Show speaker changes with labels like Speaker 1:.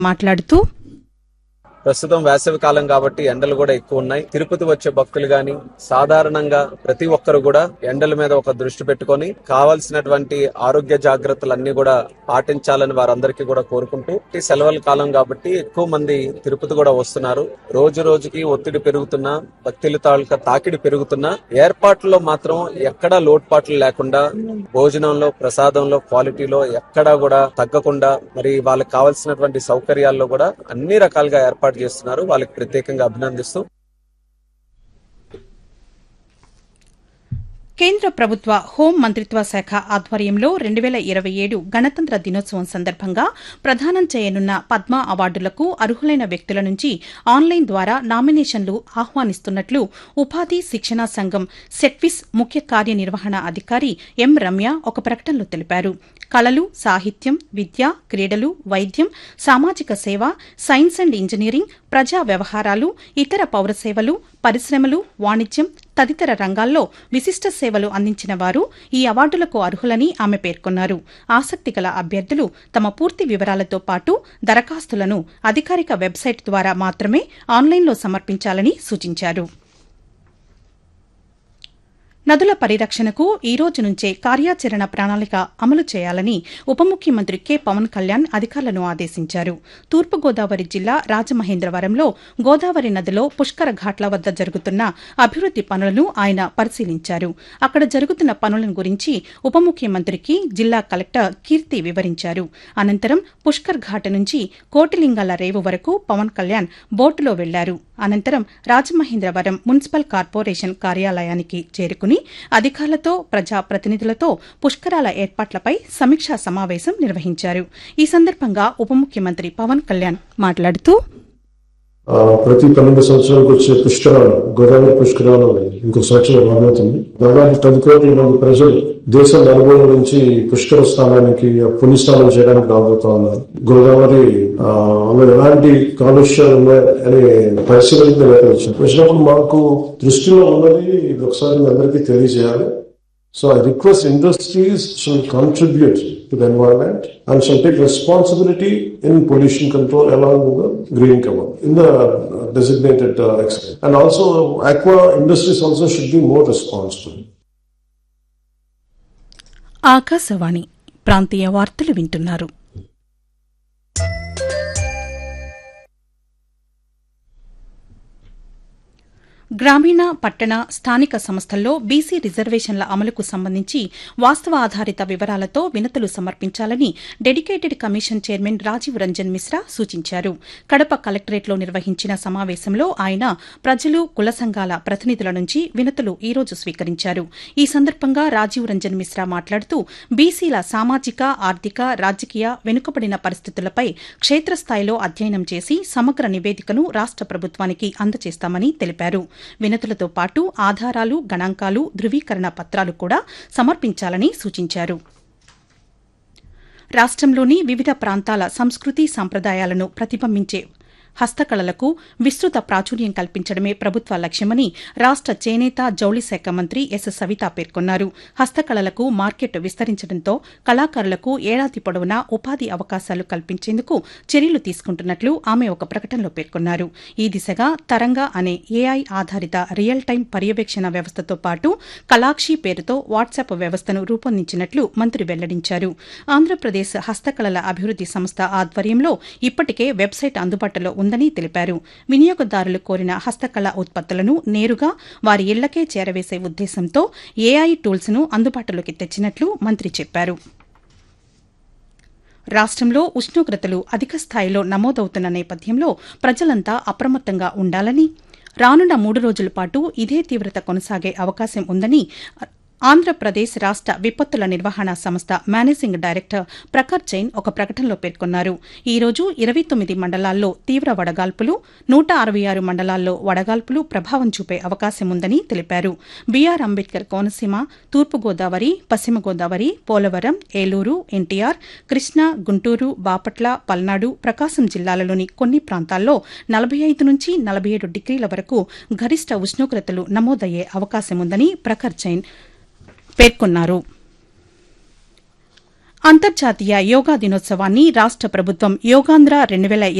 Speaker 1: మాట్లాడుతూ
Speaker 2: ప్రస్తుతం వేసవి కాలం కాబట్టి ఎండలు కూడా ఎక్కువ ఉన్నాయి తిరుపతి వచ్చే భక్తులు గాని సాధారణంగా ప్రతి ఒక్కరు కూడా ఎండల మీద ఒక దృష్టి పెట్టుకొని కావాల్సినటువంటి ఆరోగ్య జాగ్రత్తలన్నీ కూడా పాటించాలని వారందరికీ కూడా కోరుకుంటూ ఈ సెలవుల కాలం కాబట్టి ఎక్కువ మంది తిరుపతి కూడా వస్తున్నారు రోజు రోజుకి ఒత్తిడి పెరుగుతున్నా భక్తుల తాలూకా తాకిడి పెరుగుతున్నా ఏర్పాట్లలో మాత్రం ఎక్కడా లోటుపాట్లు లేకుండా భోజనంలో ప్రసాదంలో క్వాలిటీలో ఎక్కడా కూడా తగ్గకుండా మరి వాళ్ళకి కావాల్సినటువంటి సౌకర్యాల్లో కూడా అన్ని రకాలుగా ఏర్పాటు చేస్తున్నారు వాళ్ళకి ప్రత్యేకంగా అభినందిస్తూ
Speaker 1: కేంద్ర ప్రభుత్వ హోం మంత్రిత్వ శాఖ ఆధ్వర్యంలో రెండు వేల ఇరవై ఏడు గణతంత్ర దినోత్సవం సందర్భంగా ప్రదానం చేయనున్న పద్మ అవార్డులకు అర్హులైన వ్యక్తుల నుంచి ఆన్లైన్ ద్వారా నామినేషన్లు ఆహ్వానిస్తున్నట్లు ఉపాధి శిక్షణా సంఘం సెట్విస్ ముఖ్య కార్యనిర్వహణ అధికారి ఎం రమ్య ఒక ప్రకటనలో తెలిపారు కళలు సాహిత్యం విద్య క్రీడలు వైద్యం సామాజిక సేవ సైన్స్ అండ్ ఇంజనీరింగ్ ప్రజా వ్యవహారాలు ఇతర పౌర సేవలు పరిశ్రమలు వాణిజ్యం తదితర రంగాల్లో విశిష్ట సేవలు అందించిన వారు ఈ అవార్డులకు అర్హులని ఆమె పేర్కొన్నారు ఆసక్తి గల అభ్యర్థులు తమ పూర్తి వివరాలతో పాటు దరఖాస్తులను అధికారిక వెబ్సైట్ ద్వారా మాత్రమే ఆన్లైన్లో సమర్పించాలని సూచించారు నదుల పరిరక్షణకు ఈ రోజు నుంచే కార్యాచరణ ప్రణాళిక అమలు చేయాలని ఉప ముఖ్యమంత్రి కె పవన్ కళ్యాణ్ అధికారులను ఆదేశించారు తూర్పుగోదావరి జిల్లా రాజమహేంద్రవరంలో గోదావరి నదిలో పుష్కర ఘాట్ల వద్ద జరుగుతున్న అభివృద్ది పనులను ఆయన పరిశీలించారు అక్కడ జరుగుతున్న పనులను గురించి ఉప ముఖ్యమంత్రికి జిల్లా కలెక్టర్ కీర్తి వివరించారు అనంతరం పుష్కర్ ఘాట్ నుంచి కోటిలింగాల రేవు వరకు పవన్ కళ్యాణ్ బోటులో వెళ్లారు అనంతరం రాజమహేంద్రవరం మున్సిపల్ కార్పొరేషన్ కార్యాలయానికి చేరుకుని అధికారులతో ప్రజాప్రతినిధులతో పుష్కరాల ఏర్పాట్లపై సమీక్షా సమావేశం నిర్వహించారు ఈ సందర్భంగా ఉప ముఖ్యమంత్రి పవన్ కళ్యాణ్ మాట్లాడుతూ
Speaker 3: ఆ, ప్రతి పన్నెండు సంవత్సరాలకు వచ్చే పుష్కరాలు గోదావరి పుష్కరాలు ఇంకో సంవత్సరం మొదలవుతుంది దాదాపు పది కోట్ల మంది ప్రజలు దేశం నలుమూల నుంచి పుష్కర స్థానానికి పుణ్యస్నానం చేయడానికి రాబోతా ఉన్నారు గోదావరి ఆ, అందులో ఎలాంటి కాలుష్యాలు ఉన్నాయని పరిశీలన వచ్చారు వచ్చినప్పుడు మాకు దృష్టిలో ఉన్నది ఇది ఒకసారి మీ అందరికీ తెలియజేయాలి So I request industries shall contribute to the environment and shall take responsibility in pollution control along with the green cover in the uh, designated uh, extent. And also aqua industries also should be more responsible.
Speaker 1: Akashvani ప్రాంతీయ వార్తలు వింటున్నారు గ్రామీణ పట్టణ స్థానిక సంస్థల్లో BC రిజర్వేషన్ల అమలుకు సంబంధించి వాస్తవ ఆధారిత వివరాలతో వినతులు సమర్పించాలని dedicated commission chairman Rajiv Ranjan Mishra సూచించారు కడప కలెక్టరేట్లో నిర్వహించిన సమావేశంలో ఆయన ప్రజలు కుల సంఘాల ప్రతినిధుల నుంచి వినతులు ఈ రోజు స్వీకరించారు ఈ సందర్భంగా రాజీవ్ రంజన్ మిశ్రా మాట్లాడుతూ బీసీల సామాజిక ఆర్థిక రాజకీయ వెనుకబడిన పరిస్థితులపై క్షేత్రస్థాయిలో అధ్యయనం చేసి సమగ్ర నివేదికను రాష్ట ప్రభుత్వానికి అందజేస్తామని తెలిపారు వినతులతో పాటు ఆధారాలు గణాంకాలు ధృవీకరణ పత్రాలు కూడా సమర్పించాలని సూచించారు రాష్ట్రంలోని వివిధ ప్రాంతాల సంస్కృతి సంప్రదాయాలను ప్రతిబింబించే హస్తకళలకు విస్తృత ప్రాచుర్యం కల్పించడమే ప్రభుత్వ లక్ష్యమని రాష్ట చేనేత జౌళి శాఖ మంత్రి ఎస్ సవిత పేర్కొన్నారు హస్తకళలకు మార్కెట్ విస్తరించడంతో కళాకారులకు ఏడాది పొడవునా ఉపాధి అవకాశాలు కల్పించేందుకు చర్యలు తీసుకుంటున్నట్లు ఆమె ఒక ప్రకటనలో పేర్కొన్నారు ఈ దిశగా తరంగా అనే ఏఐ ఆధారిత రియల్ టైం పర్యవేక్షణ వ్యవస్థతో పాటు కలాక్షి పేరుతో వాట్సాప్ వ్యవస్థను రూపొందించినట్లు మంత్రి వెల్లడించారు ఆంధ్రప్రదేశ్ హస్తకళల అభివృద్ది సంస్థ ఆధ్వర్యంలో ఇప్పటికే వెబ్సైట్ అందుబాటులో ఉందని తెలిపారు వినియోగదారులు కోరిన హస్తకళ ఉత్పత్తులను నేరుగా వారి ఇళ్లకే చేరవేసే ఉద్దేశంతో ఏఐ టూల్స్ ను అందుబాటులోకి తెచ్చినట్లు మంత్రి చెప్పారు రాష్ట్రంలో ఉష్ణోగ్రతలు అధిక స్థాయిలో నమోదవుతున్న నేపథ్యంలో ప్రజలంతా అప్రమత్తంగా ఉండాలని రానున్న మూడు రోజుల పాటు ఇదే తీవ్రత కొనసాగే అవకాశం ఉందని ఆంధ్రప్రదేశ్ రాష్ట విపత్తుల నిర్వహణ సంస్థ మేనేజింగ్ డైరెక్టర్ ప్రఖర్ జైన్ ఒక ప్రకటనలో పేర్కొన్నారు ఈ రోజు ఇరవై తొమ్మిది మండలాల్లో తీవ్ర వడగాల్పులు నూట అరవై ఆరు మండలాల్లో వడగాల్పులు ప్రభావం చూపే అవకాశం ఉందని తెలిపారు బీఆర్ అంబేద్కర్ కోనసీమ తూర్పుగోదావరి పశ్చిమ గోదావరి పోలవరం ఏలూరు ఎన్టీఆర్ కృష్ణా గుంటూరు బాపట్ల పల్నాడు ప్రకాశం జిల్లాలలోని కొన్ని ప్రాంతాల్లో నలభై ఐదు నుంచి నలభై ఏడు డిగ్రీల వరకు గరిష్ట ఉష్ణోగ్రతలు నమోదయ్యే అవకాశం ఉందని ప్రఖర్ జైన్ పేర్కొన్నారు అంతర్జాతీయ యోగా దినోత్సవాన్ని రాష్ట ప్రభుత్వం యోగాంధ్ర రెండు వేల